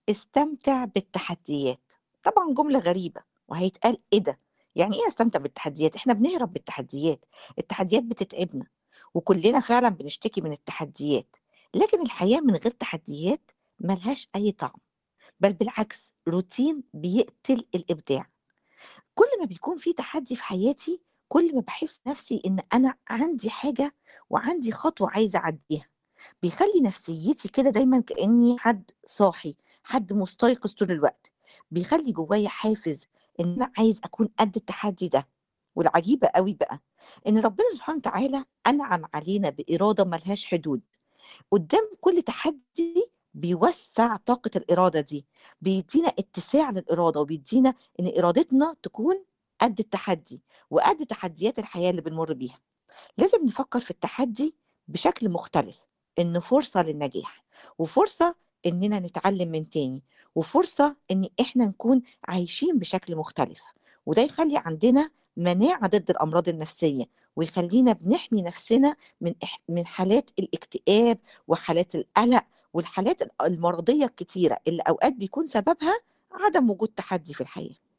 استمتع بالتحديات. طبعًا جملة غريبة، وهيتقال إيه ده! يعني إيه أستمتع بالتحديات؟ إحنا بنهرب بالتحديات، التحديات بتتعبنا، وكلنا فعلًا بنشتكي من التحديات، لكن الحياة من غير تحديات ما لهاش أي طعم، بل بالعكس روتين بيقتل الإبداع. كل ما بيكون في تحدي في حياتي، كل ما باحس نفسي إن أنا عندي حاجة وعندي خطوة عايزة أعدّيها، بيخلّي نفسيتي كده دايمًا كإني حد صاحي، حد مستيقظ طول الوقت، بيخلّي جوايا حافز إن أنا عايز أكون قد التحدي ده. والعجيبة أوي بقى، إن ربنا سبحانه وتعالى أنعم علينا بإرادة ما لهاش حدود، قدّام كل تحدي بيوسّع طاقة الإرادة دي، بيدّينا اتساع للإرادة، وبيدّينا إن إرادتنا تكون قد التحدي، وقد تحديات الحياة اللي بنمُر بيها. لازم نفكّر في التحدي بشكل مختلف، إنه فرصة للنجاح، وفرصة إننا نتعلم من تاني، وفرصة إن إحنا نكون عايشين بشكل مختلف، وده يخلّي عندنا مناعة ضد الأمراض النفسية، ويخلّينا بنحمي نفسنا من إح من حالات الاكتئاب، وحالات القلق، والحالات ال المرضية الكتيرة اللي أوقات بيكون سببها عدم وجود تحدي في الحياة.